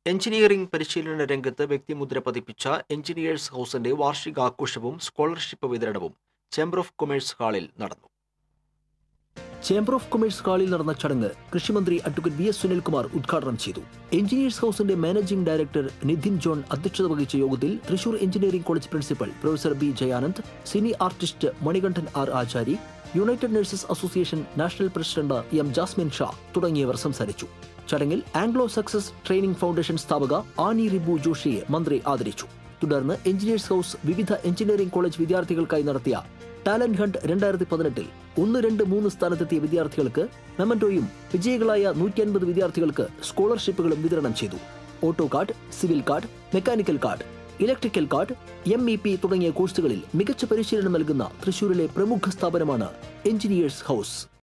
engineering പരിശീലന രംഗത്ത് വ്യക്തിമുദ്ര പതിപ്പിച്ച എഞ്ചിനീയേഴ്സ് ഹൗസിന്റെ വാർഷികാഘോഷവും സ്കോളർഷിപ്പ് വിതരണവും ചേംബർ ഓഫ് കൊമേഴ്സ് ഹാളിൽ നടന്നു ചേംബർ ഓഫ് കൊമേഴ്സ് ഹാളിൽ നടന്ന ചടങ്ങ് കൃഷിമന്ത്രി അഡ്വക്കേറ്റ് വി എസ് സുനിൽകുമാർ ഉദ്ഘാടനം ചെയ്തു എഞ്ചിനീയേഴ്സ് ഹൗസിന്റെ മാനേജിംഗ് ഡയറക്ടർ നിതിൻ ജോൺ അധ്യക്ഷത വഹിച്ച യോഗത്തിൽ Thrissur engineering college principal professor B Jayanand cine artist Manikandan R Achari United Nurses Association national president M Jasmin Shah തുടങ്ങിയവർ സംസാരിച്ചു ചടങ്ങിൽ ആംഗ്ലോ സക്സസ് ട്രെയിനിംഗ് ഫൗണ്ടേഷൻ സ്ഥാപക ആനി റിബു ജോഷിയെ മന്ത്രി ആദരിച്ചു തുടർന്ന് എഞ്ചിനീയേഴ്സ് ഹൗസ് വിവിധ എഞ്ചിനീയറിംഗ് കോളേജ് വിദ്യാർത്ഥികൾക്കായി നടത്തിയ ടാലന്റ് ഹണ്ട് രണ്ടായിരത്തി പതിനെട്ടിൽ ഒന്ന് രണ്ട് മൂന്ന് സ്ഥാനത്തെത്തിയ വിദ്യാർത്ഥികൾക്ക് മെമന്റോയും വിജയികളായ നൂറ്റി അൻപത് വിദ്യാർത്ഥികൾക്ക് സ്കോളർഷിപ്പുകളും വിതരണം ചെയ്തു auto card civil card mechanical card electrical card M E P തുടങ്ങിയ കോഴ്സുകളിൽ മികച്ച പരിശീലനം നൽകുന്ന തൃശൂരിലെ പ്രമുഖ സ്ഥാപനമാണ് എഞ്ചിനീയേഴ്സ് ഹൗസ്